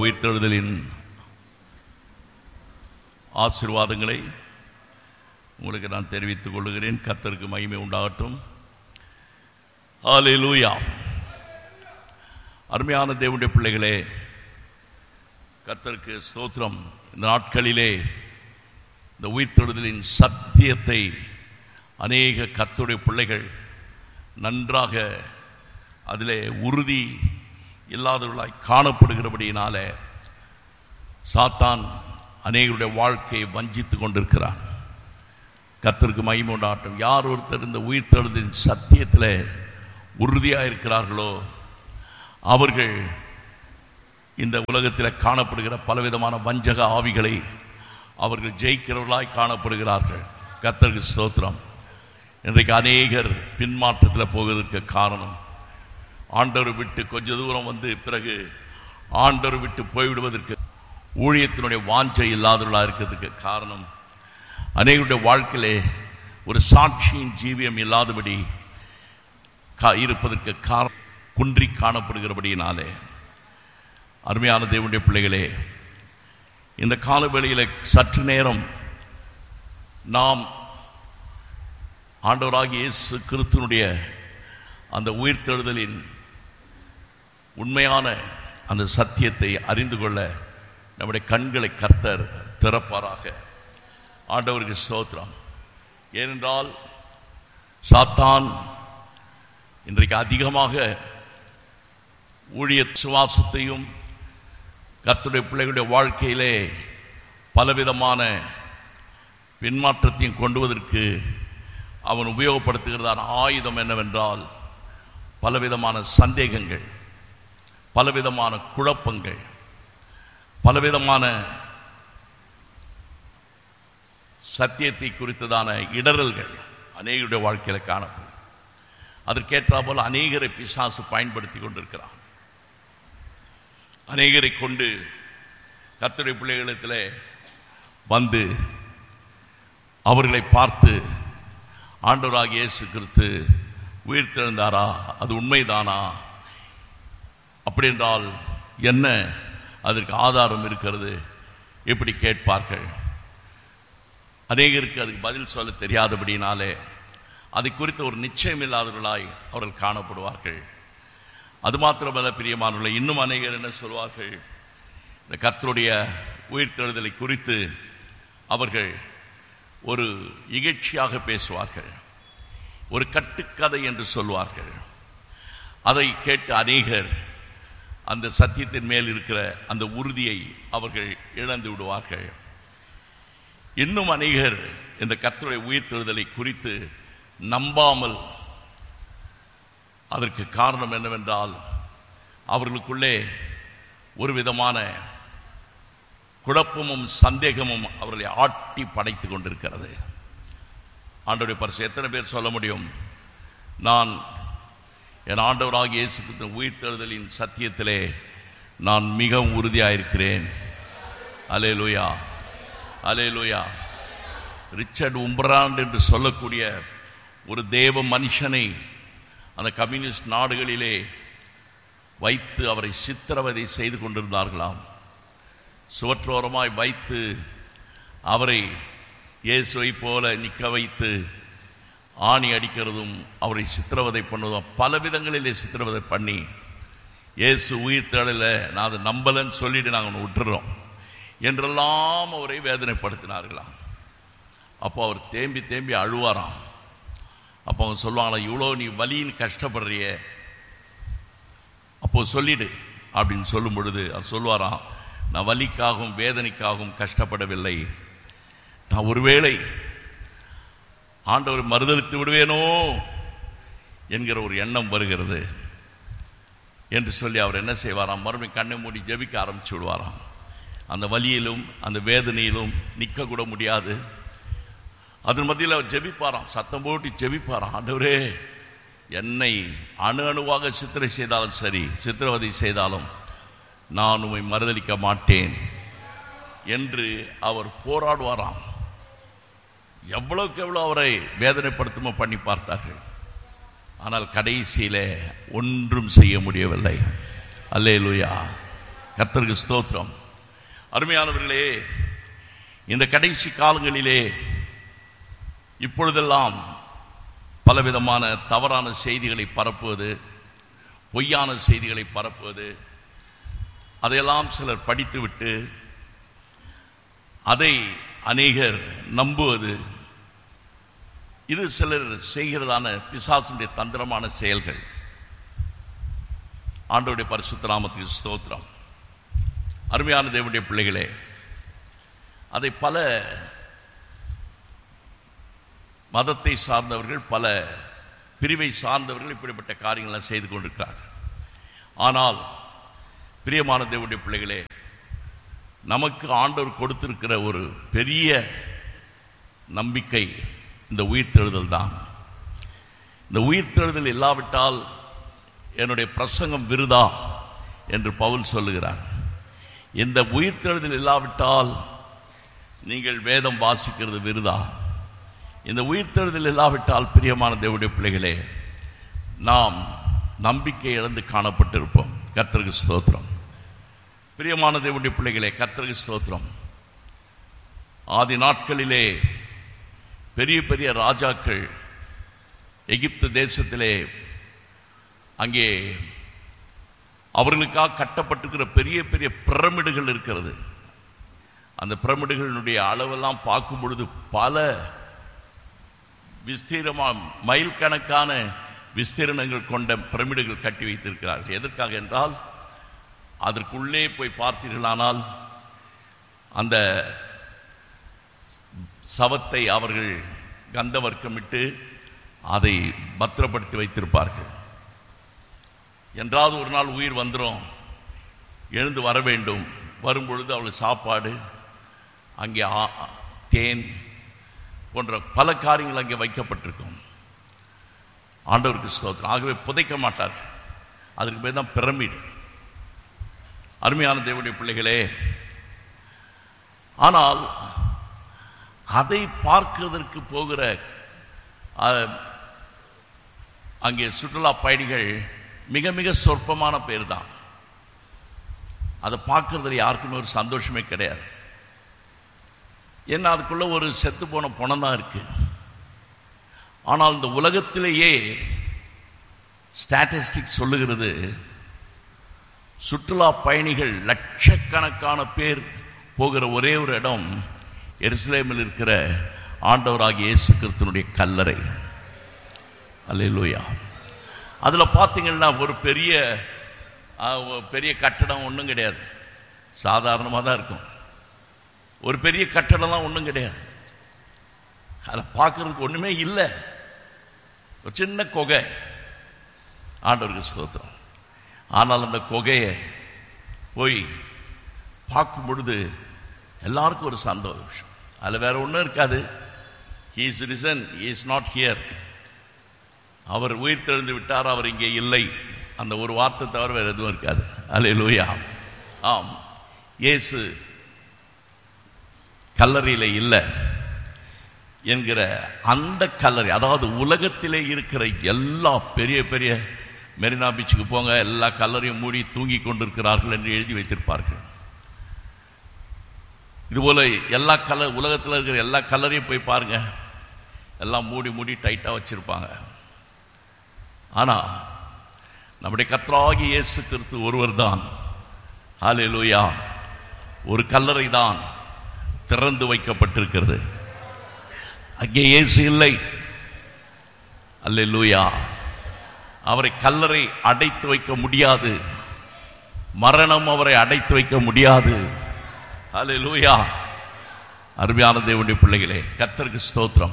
உயிர்த்தெழுதலின் ஆசீர்வாதங்களை உங்களுக்கு நான் தெரிவித்துக் கொள்கிறேன் கர்த்தருக்கு மகிமை உண்டாகட்டும் ஹalleluya அருமையான தேவனுடைய பிள்ளைகளே கர்த்தருக்கு ஸ்தோத்திரம் இந்த நாட்களிலே இந்த உயிர்த்தெழுதலின் சத்தியத்தை அநேக கர்த்தருடைய பிள்ளைகள் நன்றாக அதிலே உறுதி இல்லாதவர்களாய் காணப்படுகிறபடியினாலே சாத்தான் அநேகருடைய வாழ்க்கையை வஞ்சித்து கொண்டிருக்கிறான் கர்த்தருக்கு மகிமை உண்டாகட்டும் யார் ஒருத்தர் இந்த உயிர்த்தெழுதின் சத்தியத்தில் உறுதியாக இருக்கிறார்களோ அவர்கள் இந்த உலகத்தில் காணப்படுகிற பலவிதமான வஞ்சக ஆவிகளை அவர்கள் ஜெயிக்கிறவர்களாய் காணப்படுகிறார்கள் கர்த்தருக்கு ஸ்தோத்திரம் இன்றைக்கு அநேகர் பின்மாற்றத்தில் போவதற்கு காரணம் ஆண்டவர் விட்டு கொஞ்ச தூரம் வந்து பிறகு ஆண்டவர் விட்டு போய்விடுவதற்கு ஊழியத்தினுடைய வாஞ்சை இல்லாதவர்களாக இருக்கிறதுக்கு காரணம் அநேகருடைய வாழ்க்கையிலே ஒரு சாட்சியின் ஜீவியம் இல்லாதபடி கா- இருப்பதற்கு காரணம் குன்றி காணப்படுகிறபடியினாலே அருமையான தேவனுடைய பிள்ளைகளே இந்த காலவேளையில் சற்று நேரம் நாம் ஆண்டவராகிய இயேசு கிறிஸ்துனுடைய அந்த உயிர்த்தெழுதலின் உண்மையான அந்த சத்தியத்தை அறிந்து கொள்ள நம்முடைய கண்களை கர்த்தர் திறப்பாராக ஆண்டவருக்கு ஸ்தோத்திரம் ஏனென்றால் சாத்தான் இன்றைக்கு அதிகமாக ஊழிய சுவாசத்தையும் கர்த்தருடைய பிள்ளைகளுடைய வாழ்க்கையிலே பலவிதமான பின்மாற்றத்தையும் கொண்டுவதற்கு அவன் உபயோகப்படுத்துகிறதான ஆயுதம் என்னவென்றால் பலவிதமான சந்தேகங்கள் பலவிதமான குழப்பங்கள் பலவிதமான சத்தியத்தை குறித்ததான இடரல்கள் அநேகருடைய வாழ்க்கையில் காணப்படும் அதற்கேற்றால் அநேகரை பிசாசு பயன்படுத்தி கொண்டிருக்கிறான் அநேகரை கொண்டு கர்த்தருடைய பிள்ளைகளிடத்தில் வந்து அவர்களை பார்த்து ஆண்டவராகிய இயேசு கிறிஸ்து உயிர் திறந்தாரா அது உண்மைதானா அப்படி என்றால் என்ன அதற்கு ஆதாரம் இருக்கிறது இப்படி கேட்பார்கள் அநேகருக்கு அதுக்கு பதில் சொல்ல தெரியாதபடினாலே அதை குறித்த ஒரு நிச்சயம் இல்லாதவர்களாய் அவர்கள் காணப்படுவார்கள் அது மாத்திரமல்ல பிரியமானவர்களை இன்னும் அநேகர் என்ன சொல்வார்கள் இந்த கர்த்தருடைய உயிர்த்தெழுதலை குறித்து அவர்கள் ஒரு இகழ்ச்சியாக பேசுவார்கள் ஒரு கட்டுக்கதை என்று சொல்வார்கள் அதை கேட்டு அநேகர் அந்த சத்தியத்தின் மேல் இருக்கிற அந்த உறுதியை அவர்கள் இழந்து விடுவார்கள் இன்னும் அநேகர் இந்த கர்த்தருடைய உயிர்த்தெழுதலை குறித்து நம்பாமல் அதற்கு காரணம் என்னவென்றால் அவர்களுக்குள்ளே ஒரு விதமான குழப்பமும் சந்தேகமும் அவர்களை ஆட்டி படைத்து கொண்டிருக்கிறது ஆண்டவருடைய பரிசு எத்தனை பேர் சொல்ல முடியும் நான் என் ஆண்டவராகிய இயேசு கிறிஸ்துவின் உயிர்த்தெழுதலின் சத்தியத்திலே நான் மிகவும் உறுதியாக இருக்கிறேன் அலே லூயா அலே லூயா ரிச்சர்ட் உம்பராண்ட் என்று சொல்லக்கூடிய ஒரு தேவ மனுஷனை அந்த கம்யூனிஸ்ட் நாடுகளிலே வைத்து அவரை சித்திரவதை செய்து கொண்டிருந்தார்களாம் சுவற்றோரமாய் வைத்து அவரை இயேசுவை போல நிற்க வைத்து ஆணி அடிக்கிறதும் அவரை சித்திரவதை பண்ணுவதும் பல விதங்களிலே சித்திரவதை பண்ணி இயேசு உயிர் தேடல நான் அதை நம்பலன்னு சொல்லிட்டு நாங்கள் ஒன்று விட்டுறோம் என்றெல்லாம் அவரை வேதனைப்படுத்தினார்களாம் அப்போ அவர் தேம்பி தேம்பி அழுவாராம் அப்போ அவங்க சொல்லுவாங்களா இவ்வளோ நீ வலின்னு கஷ்டப்படுறியே அப்போ சொல்லிடு அப்படின்னு சொல்லும் பொழுது அவர் சொல்லுவாராம் நான் வலிக்காகவும் வேதனைக்காகவும் கஷ்டப்படவில்லை நான் ஒருவேளை ஆண்டவர் மறுதளித்து விடுவேனோ என்கிற ஒரு எண்ணம் வருகிறது என்று சொல்லி அவர் என்ன செய்வாராம் மறுபடியும் கண்ணை மூடி ஜெபிக்க ஆரம்பிச்சு விடுவாராம் அந்த வலியிலும் அந்த வேதனையிலும் நிற்க கூட முடியாது அதன் மத்தியில் அவர் ஜெபிப்பாராம் சத்தம் போட்டு ஜெபிப்பாராம் ஆண்டவரே என்னை அணு அணுவாக சித்திரை செய்தாலும் சரி சித்திரவதை செய்தாலும் நான் உம்மை மறுதளிக்க மாட்டேன் என்று அவர் போராடுவாராம் எவ்வளவுக்கு எவ்வளோ அவரை வேதனைப்படுத்துமோ பண்ணி பார்த்தார்கள் ஆனால் கடைசியிலே ஒன்றும் செய்ய முடியவில்லை அல்லேலூயா கர்த்தருக்கு ஸ்தோத்திரம் அருமையானவர்களே இந்த கடைசி காலங்களிலே இப்பொழுதெல்லாம் பலவிதமான தவறான செய்திகளை பரப்புவது பொய்யான செய்திகளை பரப்புவது அதையெல்லாம் சிலர் படித்துவிட்டு அதை அநேகர் நம்புவது இது சிலர் செய்கிறதான பிசாசுடைய தந்திரமான செயல்கள் ஆண்டோடைய பரிசுத்த நாமத்துக்கு ஸ்தோத்திரம் அருமையான தேவனுடைய பிள்ளைகளே அதை பல மதத்தை சார்ந்தவர்கள் பல பிரிவை சார்ந்தவர்கள் இப்படிப்பட்ட காரியங்களை செய்து கொண்டிருக்கிறார்கள் ஆனால் பிரியமான தேவனுடைய பிள்ளைகளே நமக்கு ஆண்டவர் கொடுத்திருக்கிற ஒரு பெரிய நம்பிக்கை இந்த உயிர்த்தெழுதல் தான் இந்த உயிர்த்தெழுதல் இல்லாவிட்டால் என்னுடைய பிரசங்கம் விருதா என்று பவுல் சொல்லுகிறார் இந்த உயிர்த்தெழுதல் இல்லாவிட்டால் நீங்கள் வேதம் வாசிக்கிறது விருதா இந்த உயிர்த்தெழுதல் இல்லாவிட்டால் பிரியமான தேவனுடைய பிள்ளைகளே நாம் நம்பிக்கை இழந்து காணப்பட்டிருப்போம் கர்த்தருக்கு ஸ்தோத்திரம் பிரியமான தேவனுடைய பிள்ளைகளே கர்த்தருக்கு ஸ்தோத்திரம் ஆதி நாட்களிலே பெரிய பெரிய ராஜாக்கள் எகிப்து தேசத்திலே அங்கே அவர்களுக்காக கட்டப்பட்டிருக்கிற பெரிய பெரிய பிரமிடுகள் இருக்கிறது அந்த பிரமிடுகளினுடைய அளவெல்லாம் பார்க்கும் பொழுது பல விஸ்தீரமா மைல் கணக்கான விஸ்தீரணங்கள் கொண்ட பிரமிடுகள் கட்டி வைத்திருக்கிறார்கள் எதற்காக என்றால் அதற்குள்ளே போய் பார்த்தீர்களானால் அந்த சவத்தை அவர்கள் கந்தவர்க்கமிட்டு அதை பத்திரப்படுத்தி வைத்திருப்பார்கள் என்றாவது ஒரு நாள் உயிர் வந்துடும் எழுந்து வர வேண்டும் வரும்பொழுது அவளுக்கு சாப்பாடு அங்கே ஆ- தேன் போன்ற பல காரியங்கள் அங்கே வைக்கப்பட்டிருக்கும் ஆண்டவருக்கு ஸ்தோத்திரம் ஆகவே புதைக்க மாட்டார்கள் அதற்கு பேர் தான் பிரமிடு அருமையான தேவனுடைய பிள்ளைகளே ஆனால் அதை பார்க்கிறதற்கு போகிற அஹ், அங்கே சுற்றுலா பயணிகள் மிக மிக சொற்பமான பேர் தான் அதை பார்க்கறதுல யாருக்குமே ஒரு சந்தோஷமே கிடையாது ஏன்னா அதுக்குள்ள ஒரு செத்து போன பணம் தான் இருக்கு ஆனால் இந்த உலகத்திலேயே ஸ்டாட்டிஸ்டிக்ஸ் சொல்லுகிறது சுற்றுலா பயணிகள் லட்சக்கணக்கான பேர் போகிற ஒரே ஒரு இடம் எருசலேமில் இருக்கிற ஆண்டவராகிய இயேசு கிறிஸ்துனுடைய கல்லறை அல்லேலூயா அதில் பார்த்தீங்கன்னா ஒரு பெரிய ஆ, ஒரு பெரிய கட்டடம் ஒன்றும் கிடையாது சாதாரணமாக தான் இருக்கும் ஒரு பெரிய கட்டடம்லாம் ஒன்றும் கிடையாது அதில் பார்க்கறதுக்கு ஒன்றுமே இல்லை ஒரு சின்ன குகை ஆண்டவருக்கு ஸ்தோத்திரம் ஆனால் அந்த குகையை போய் பார்க்கும் பொழுது எல்லாருக்கும் ஒரு சந்தோஷம் அதில் வேற ஒன்றும் இருக்காது he is risen he is not here அவர் உயிர் தெழுந்து விட்டார் அவர் இங்கே இல்லை அந்த ஒரு வார்த்தை தவிர வேறு எதுவும் இருக்காது அல்லேலூயா ஆம் இயேசு கல்லறையில் இல்லை என்கிற அந்த கல்லறை அதாவது உலகத்திலே இருக்கிற எல்லா பெரிய பெரிய மெரினா பீச்சுக்கு போங்க எல்லா கல்லறையும் மூடி தூங்கி கொண்டிருக்கிறார்கள் என்று எழுதி வைத்திருப்பார்கள் இதுபோல எல்லா கலர் உலகத்தில் இருக்கிற எல்லா கல்லறையும் போய் பாருங்க எல்லாம் மூடி மூடி டைட்டாக வச்சிருப்பாங்க ஆனால் நம்முடைய கர்த்தராகி இயேசு கிறிஸ்து ஒருவர் தான் ஹalleluya ஒரு கல்லறை தான் திறந்து வைக்கப்பட்டிருக்கிறது அங்கே இயேசு இல்லை அல்லேலூயா அவரை கல்லறை அடைத்து வைக்க முடியாது மரணம் அவரை அடைத்து வைக்க முடியாது அல்லேலூயா அருமையான தேவனுடைய பிள்ளைகளே கர்த்தருக்கு ஸ்தோத்திரம்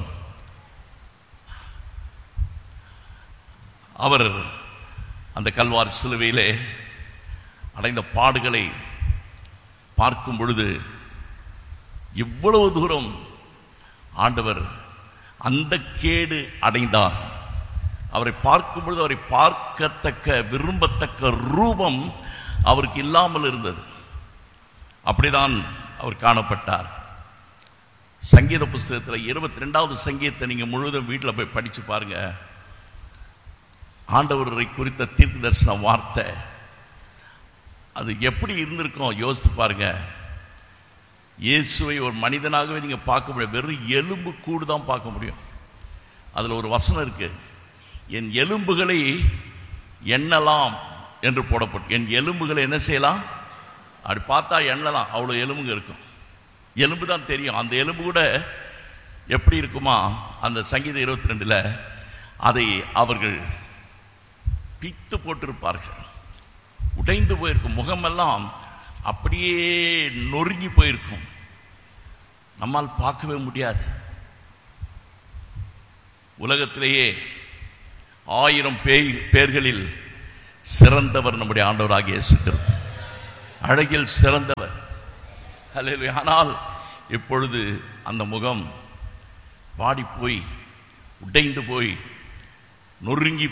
அவர் அந்த கல்வார் சிலுவையிலே அடைந்த பாடுகளை பார்க்கும் பொழுது இவ்வளவு தூரம் ஆண்டவர் அந்த கேடு அடைந்தார் அவரை பார்க்கும் பொழுது அவரை பார்க்கத்தக்க விரும்பத்தக்க ரூபம் அவருக்கு இல்லாமல் இருந்தது அப்படிதான் அவர் காணப்பட்டார் சங்கீத புஸ்தகத்தில் இருபத்தி ரெண்டாவது சங்கீதத்தை நீங்கள் முழுவதும் வீட்டில் போய் படித்து பாருங்க ஆண்டவரை குறித்த தீர்க்க தரிசன வார்த்தை அது எப்படி இருந்திருக்கும் யோசித்து பாருங்க இயேசுவை ஒரு மனிதனாகவே நீங்கள் பார்க்க முடியும் வெறும் எலும்பு கூடு தான் பார்க்க முடியும் அதில் ஒரு வசனம் இருக்கு என் எலும்புகளை எண்ணலாம் என்று போடப்பட்டு என் எலும்புகளை என்ன செய்யலாம் அப்படி பார்த்தா எண்ணலாம் அவ்வளோ எலும்புங்க இருக்கும் எலும்பு தான் தெரியும் அந்த எலும்பு கூட எப்படி இருக்குமா அந்த சங்கீத இருபத்தி ரெண்டில் அதை அவர்கள் பித்து போட்டிருப்பார்கள் உடைந்து போயிருக்கும் முகமெல்லாம் அப்படியே நொறுங்கி போயிருக்கும் நம்மால் பார்க்கவே முடியாது உலகத்திலேயே ஆயிரம் பேய் பேர்களில் சிறந்தவர் நம்முடைய ஆண்டவராக இயேசு கிறிஸ்து அழகில் சிறந்தவர் ஹalleluya. ஆனால் இப்பொழுது அந்த முகம் வாடி போய் உடைந்து போய் நொறுங்கி